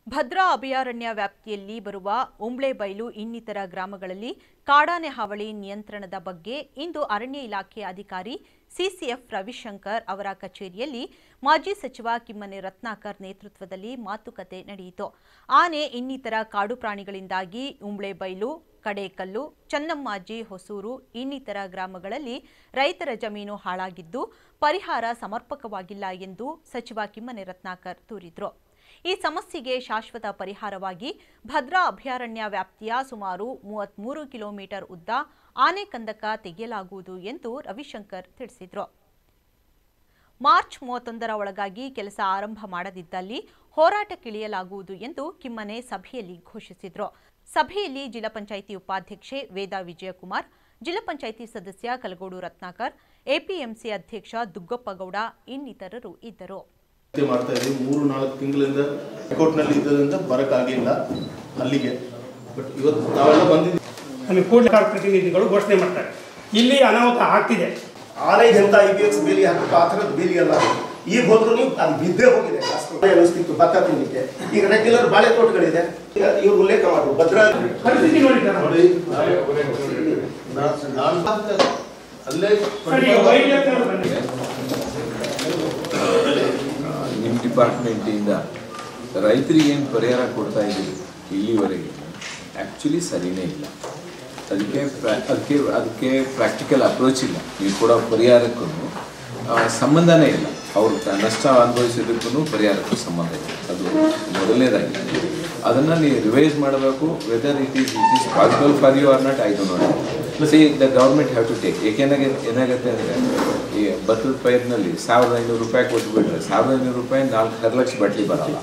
ಭದ್ರಾ ಅಭಯಾರಣ್ಯ ವ್ಯಾಪ್ತಿಯಲ್ಲಿ ಬರುವ ಉಂಬ್ಳೆಬೈಲು ಇನ್ನಿತರ ಗ್ರಾಮಗಳಲ್ಲಿ ಕಾಡಾನೆ ಹಾವಳಿ ನಿಯಂತ್ರಣದ ಬಗ್ಗೆ ಇಂದು ಅರಣ್ಯ ಇಲಾಖೆ ಅಧಿಕಾರಿ ಸಿಸಿಎಫ್ ರವಿಶಂಕರ್ ಅವರ ಕಚೇರಿಯಲ್ಲಿ ಮಾಜಿ ಸಚಿವ ಕಿಮ್ಮನೆ ರತ್ನಾಕರ್ ನೇತೃತ್ವದಲ್ಲಿ ಮಾತುಕತೆ ನಡೆಯಿತು ಆನೆ ಇನ್ನಿತರ ಕಾಡು ಪ್ರಾಣಿಗಳಿಂದಾಗಿ ಉಂಬ್ಳೆಬೈಲು ಕಡೇಕಲ್ಲು ಚನ್ನಮ್ಮಾಜಿ ಹೊಸೂರು ಇನ್ನಿತರ ಗ್ರಾಮಗಳಲ್ಲಿ ರೈತರ ಜಮೀನು ಹಾಳಾಗಿದ್ದು ಪರಿಹಾರ ಸಮರ್ಪಕವಾಗಿಲ್ಲ ಎಂದು ಸಚಿವ ಕಿಮ್ಮನೆ ರತ್ನಾಕರ್ ದೂರಿದರು ಈ ಸಮಸ್ಯೆಗೆ ಶಾಶ್ವತ ಪರಿಹಾರವಾಗಿ ಭದ್ರಾ ಅಭಯಾರಣ್ಯ ವ್ಯಾಪ್ತಿಯ ಸುಮಾರು ಮೂವತ್ಮೂರು ಕಿಲೋಮೀಟರ್ ಉದ್ದ ಆನೆ ಕಂದಕ ತೆಗೆಯಲಾಗುವುದು ಎಂದು ರವಿಶಂಕರ್ ತಿಳಿಸಿದರು ಮಾರ್ಚ್ ಮೂವತ್ತೊಂದರ ಒಳಗಾಗಿ ಕೆಲಸ ಆರಂಭ ಮಾಡದಿದ್ದಲ್ಲಿ ಹೋರಾಟಕ್ಕಿಳಿಯಲಾಗುವುದು ಎಂದು ಕಿಮ್ಮನೆ ಸಭೆಯಲ್ಲಿ ಘೋಷಿಸಿದರು ಸಭೆಯಲ್ಲಿ ಜಿಲ್ಲಾ ಪಂಚಾಯಿತಿ ಉಪಾಧ್ಯಕ್ಷೆ ವೇದಾ ವಿಜಯಕುಮಾರ್ ಜಿಲ್ಲಾ ಪಂಚಾಯಿತಿ ಸದಸ್ಯ ಕಲಗೋಡು ರತ್ನಾಕರ್ ಎಪಿಎಂಸಿ ಅಧ್ಯಕ್ಷ ದುಗ್ಗಪ್ಪಗೌಡ ಇನ್ನಿತರರು ಇದ್ದರು ಹತ್ಯೆ ಮಾಡ್ತಾ ಇದ್ದೀವಿ ಮೂರು ನಾಲ್ಕು ತಿಂಗಳಿಂದ ಹೈಕೋರ್ಟ್ನಲ್ಲಿ ಇದ್ದದ್ರಿಂದ ಬರೋಕ್ಕಾಗಲಿಲ್ಲ ಅಲ್ಲಿಗೆ ಬಟ್ ಇವತ್ತು ನಾವೆಲ್ಲ ಬಂದಿದ್ದೀವಿ ನಮಗೆ ಕೂಡಲೇ ಪ್ರತಿನಿಧಿಗಳು ಘೋಷಣೆ ಮಾಡ್ತಾರೆ ಇಲ್ಲಿ ಅನಾಹುತ ಆಗ್ತಿದೆ ಆನೆಗಿಂತ ಐ ಬಿ ಎಕ್ಸ್ ಬೇಲಿ ಹಾಕಬೇಕು ಆ ಥರದ ಬೇಲಿ ಅಲ್ಲ ಈಗ ಹೋದ್ರು ಅದು ಬಿದ್ದೇ ಹೋಗಿದೆ ಅಷ್ಟು ಅನಿಸ್ತಿತ್ತು ಭತ್ತ ತಿನ್ನಲಿಕ್ಕೆ ಈಗ ರೆಗ್ಯುಲರ್ ಬಾಳೆ ತೋಟಗಳಿದೆ ಈಗ ಇವ್ರು ಉಲ್ಲೇಖ ಮಾಡುದು ಭದ್ರಾ ಪರಿಸ್ಥಿತಿ ನೋಡಿ ಸರ್. ನೋಡಿ ನಾ- ನಾನು ಅಲ್ಲೇ ಸರ್, ಈಗ ವೈದ್ಯರು ಬಂದಿದೆ. ನಿಮ್ಮ ಡಿಪಾರ್ಟ್ಮೆಂಟಿಂದ ರೈತರಿಗೆ ಏನು ಪರಿಹಾರ ಕೊಡ್ತಾ ಇದ್ದೀವಿ ಇಲ್ಲಿವರೆಗೆ ಆ್ಯಕ್ಚುಲಿ ಸರಿನೇ ಇಲ್ಲ ಅದಕ್ಕೆ ಪ್ರಾ- ಅದಕ್ಕೆ ಅದಕ್ಕೆ ಪ್ರಾಕ್ಟಿಕಲ್ ಅಪ್ರೋಚ್ ಇಲ್ಲ ನೀವು ಕೊಡೋ ಪರಿಹಾರಕ್ಕೂ ಆ, ಸಂಬಂಧನೇ ಇಲ್ಲ ಅವರು ನಷ್ಟ ಅನುಭವಿಸಿದ್ದಕ್ಕೂ ಪರಿಹಾರಕ್ಕೂ ಸಂಬಂಧ ಇಲ್ಲ ಅದು ಮೊದಲನೇದಾಗಿ ಅದನ್ನು ನೀವು ರಿವೈಸ್ ಮಾಡಬೇಕು whether it is it is possible for you or not I do not see the government have to take ಏಕೆನಾಗೆ ಏನಾಗುತ್ತೆ ಅಂದರೆ ಈ ಭತ್ತದ ಪೈರ್ನಲ್ಲಿ ಸಾವಿರದ ಐನೂರು ರೂಪಾಯಿ ಕೊಟ್ಬಿಟ್ರೆ ಸಾವಿರದ ಐನೂರು ರೂಪಾಯಿ ನಾಲ್ಕು ಲಕ್ಷ ಬಟ್ಲಿ ಬರಲ್ಲ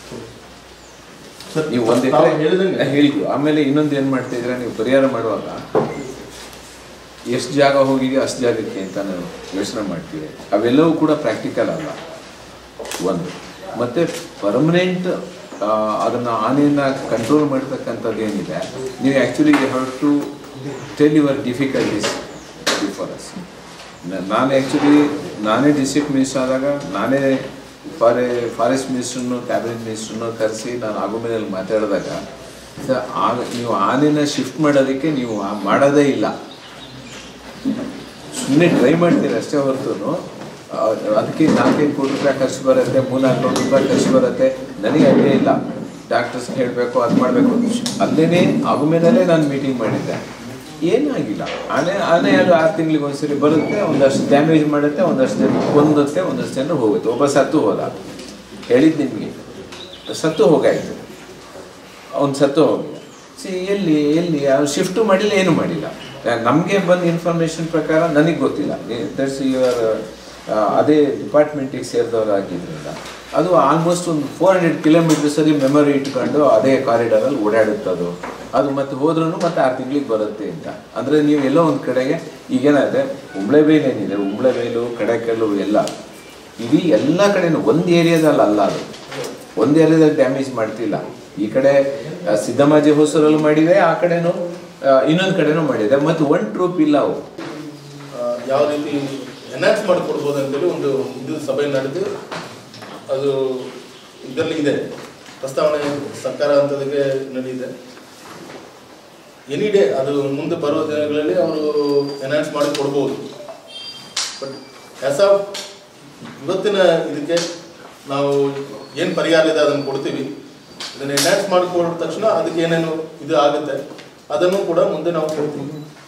ಸರ್, ನೀವು ಒಂದು ತಾವು ಎಕರೆ ಹೇಳಿದಂಗೆ ಹೇಳಿದ್ದು ಆಮೇಲೆ ಇನ್ನೊಂದು ಏನು ಮಾಡ್ತಾ ಇದ್ದೀರಾ ನೀವು ಪರಿಹಾರ ಮಾಡುವಾಗ ಎಷ್ಟು ಜಾಗ ಹೋಗಿದೆ ಅಷ್ಟು ಜಾಗಕ್ಕೆ ಅಂತ ನಾವು ಯೋಚನೆ ಮಾಡ್ತೀವಿ ಅವೆಲ್ಲವೂ ಕೂಡ ಪ್ರಾಕ್ಟಿಕಲ್ ಅಲ್ಲ ಒಂದು ಮತ್ತು ಪರ್ಮನೆಂಟ್ ಅದನ್ನು ಆನೆಯನ್ನು ಕಂಟ್ರೋಲ್ ಮಾಡ್ತಕ್ಕಂಥದ್ದು ಏನಿದೆ ನೀವು actually you have to tell your difficulties before us ನಾನು ಆ್ಯಕ್ಚುಲಿ ನಾನೇ ಡಿಸ್ಟ್ರಿಕ್ಟ್ ಮಿನಿಸ್ಟರ್ ಆದಾಗ ನಾನೇ ಫಾರೆ ಫಾರೆಸ್ಟ್ ಮಿನಿಸ್ಟ್ರನ್ನು ಕ್ಯಾಬಿನೆಟ್ ಮಿನಿಸ್ಟ್ರನ್ನು ಕರೆಸಿ ನಾನು ಆಗುಮೇಲೆ ಮಾತಾಡಿದಾಗ ಸ- ಆಗ ನೀವು ಆನೆನ ಶಿಫ್ಟ್ ಮಾಡೋದಕ್ಕೆ ನೀವು ಆ- ಮಾಡೋದೇ ಇಲ್ಲ ಸುಮ್ಮನೆ ಟ್ರೈ ಮಾಡ್ತೀರಿ ಅಷ್ಟೇ ಹೊರತು ಅದಕ್ಕೆ ನಾಲ್ಕೈದು ಕೋಟಿ ರೂಪಾಯಿ ಖರ್ಚು ಬರುತ್ತೆ ಮೂರ್ನಾಲ್ಕು ಕೋಟಿ ರೂಪಾಯಿ ಖರ್ಚು ಬರುತ್ತೆ ನನಗೆ ಐಡಿಯಾ ಇಲ್ಲ ಡಾಕ್ಟರ್ಸ್ ಹೇಳಬೇಕು ಅದು ಮಾಡಬೇಕು ಅಲ್ಲೇನೆ ಆಗುಮೇಲೆ ನಾನು ಮೀಟಿಂಗ್ ಮಾಡಿದ್ದೆ ಏನಾಗಿಲ್ಲ ಆನೆ ಆನೆ ಅದು ಆರು ತಿಂಗಳಿಗೆ ಒಂದ್ಸರಿ ಬರುತ್ತೆ ಒಂದಷ್ಟು ಡ್ಯಾಮೇಜ್ ಮಾಡುತ್ತೆ ಒಂದಷ್ಟು ಜನ ಕೊಂದುತ್ತೆ ಒಂದಷ್ಟು ಜನ ಹೋಗುತ್ತೆ ಒಬ್ಬ ಸತ್ತು ಹೋದ ಹೇಳಿದ್ದು ನಿಮಗೆ ಸತ್ತು ಹೋಗಾಯ್ತು ಅವ್ನು ಸತ್ತು ಹೋಗಿಲ್ಲ ಸಿ ಎಲ್ಲಿ ಎಲ್ಲಿ ಅವ್ನು ಶಿಫ್ಟು ಮಾಡಿಲ್ಲ ಏನು ಮಾಡಿಲ್ಲ ನಮಗೆ ಬಂದ ಇನ್ಫಾರ್ಮೇಷನ್ ಪ್ರಕಾರ ನನಗೆ ಗೊತ್ತಿಲ್ಲ ದಟ್ಸ್ ಯುವರ್ ಅದೇ ಡಿಪಾರ್ಟ್ಮೆಂಟಿಗೆ ಸೇರಿದವರಾಗಿದ್ದರಿಂದ ಅದು ಆಲ್ಮೋಸ್ಟ್ ಒಂದು ಫೋರ್ ಹಂಡ್ರೆಡ್ ಕಿಲೋಮೀಟರ್ಸಲ್ಲಿ ಮೆಮೊರಿ ಇಟ್ಕೊಂಡು ಅದೇ ಕಾರಿಡಾರಲ್ಲಿ ಓಡಾಡುತ್ತೆ ಅದು ಅದು ಮತ್ತೆ ಹೋದ್ರೂ ಮತ್ತೆ ಆರು ತಿಂಗಳಿಗೆ ಬರುತ್ತೆ ಅಂತ ಅಂದರೆ ನೀವು ಎಲ್ಲೋ ಒಂದು ಕಡೆಗೆ ಈಗೇನಾದ್ರೆ ಉಂಬ್ಳೆಬೈಲು ಏನಿದೆ ಉಂಬ್ಳೆಬೈಲು ಕಡೆಕಲ್ಲು ಎಲ್ಲ ಇಡೀ ಎಲ್ಲ ಕಡೆನೂ ಒಂದು ಏರಿಯಾದಲ್ಲಿ ಅಲ್ಲ ಅದು ಒಂದು ಏರಿಯಾದಲ್ಲಿ ಡ್ಯಾಮೇಜ್ ಮಾಡ್ತಿಲ್ಲ ಈ ಕಡೆ ಆ, ಸಿದ್ದಮ್ಮಾಜಿ ಹೊಸೂರಲ್ಲಿ ಮಾಡಿದೆ ಆ ಕಡೆನೂ ಇನ್ನೊಂದು ಕಡೆನೂ ಮಾಡಿದೆ ಮತ್ತು ಒನ್ ಟ್ರೂಪ್ ಇಲ್ಲ ಅವು ಆ, ಯಾವ ರೀತಿ ಎನ್ಹಾನ್ಸ್ ಮಾಡಿಕೊಡ್ಬೋದು ಅಂತೇಳಿ ಒಂದು ಇದು ಸಭೆ ನಡೆದು ಅದು ಇದರಲ್ಲಿ ಇದೆ ಪ್ರಸ್ತಾವನೆ ಸರ್ಕಾರ ಹಂತದಕ್ಕೆ ನಡೆದಿದೆ ಎನಿ ಡೇ ಅದು ಮುಂದೆ ಬರುವ ದಿನಗಳಲ್ಲಿ ಅವರು ಎನ್ಹಾನ್ಸ್ ಮಾಡಿ ಕೊಡ್ಬೋದು ಬಟ್ ಆಸ್ ಆಫ್ ಇವತ್ತಿನ ಇದಕ್ಕೆ ನಾವು ಏನು ಪರಿಹಾರ ಇದೆ ಅದನ್ನು ಕೊಡ್ತೀವಿ ಇದನ್ನು ಎನ್ಹಾನ್ಸ್ ಮಾಡಿಕೊಡ ತಕ್ಷಣ ಅದಕ್ಕೆ ಏನೇನು ಇದು ಆಗುತ್ತೆ ಅದನ್ನು ಕೂಡ ಮುಂದೆ ನಾವು ಕೊಡ್ತೀವಿ